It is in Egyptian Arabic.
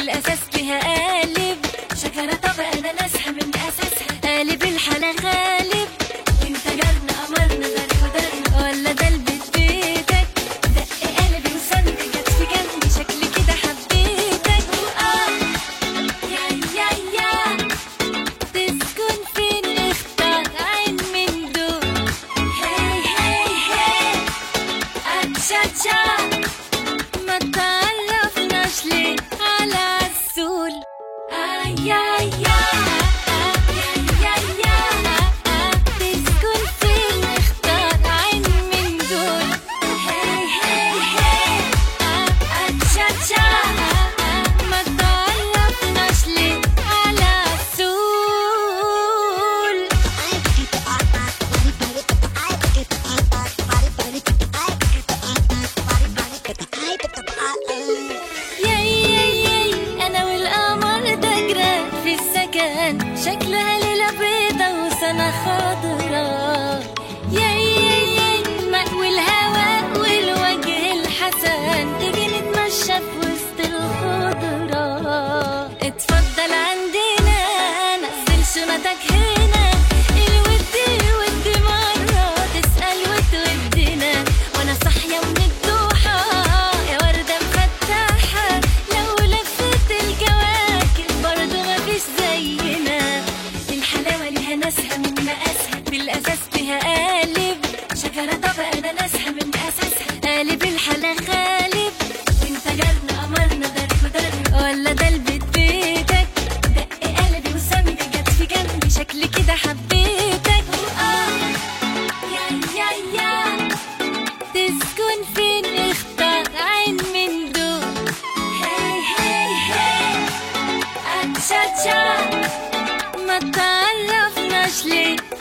الاساس فيها قالب شجرة طب انا ناسها من اساسها قالب الحلا غالب وانت جارنا قمرنا ده خدرنا ولا ده البيت بيتك دق قلبي وسند جت في جنبي شكلي كده حبيتك واه يا يا يا تسكن فين اختار عين من دول هاي هاي هاي اتشاتشا ما تعرفناش ليه على السول آي يا يا يا يا تسكن فين اختار عين من دول هاي هاي هاي اتشاتشا ما تعرفناش ليه على السول ياي ياي ياي انا والقمر دجرة في السكن شكلها ليلة بيضة وسنة خضرا ياي ياي ياي مأوي الهواء والوجه الحسن تيجي نتمشى في وسط الخضرة اتفضل عندنا نزل شنطك هنا الود الود مرة تسأل وتودنا وانا صاحية من الضحى يا وردة مفتحة لو لفت الكواكب برضو مفيش زينا الحلاوة ليها ناسها من مقاسها بالأساس فيها قالب شجرة طب أنا ناسها من أساسها قالب الحلا غالب وانت جارنا قمرنا ده خدرنا ولا ده البيت بيتك دق قلبي وسند جت في جنبي شكلي كده حبيتك وآه يا يا يا تسكن فين اختار عين من دول هاي هاي هاي اتشاتشا ما تعرفناش ليه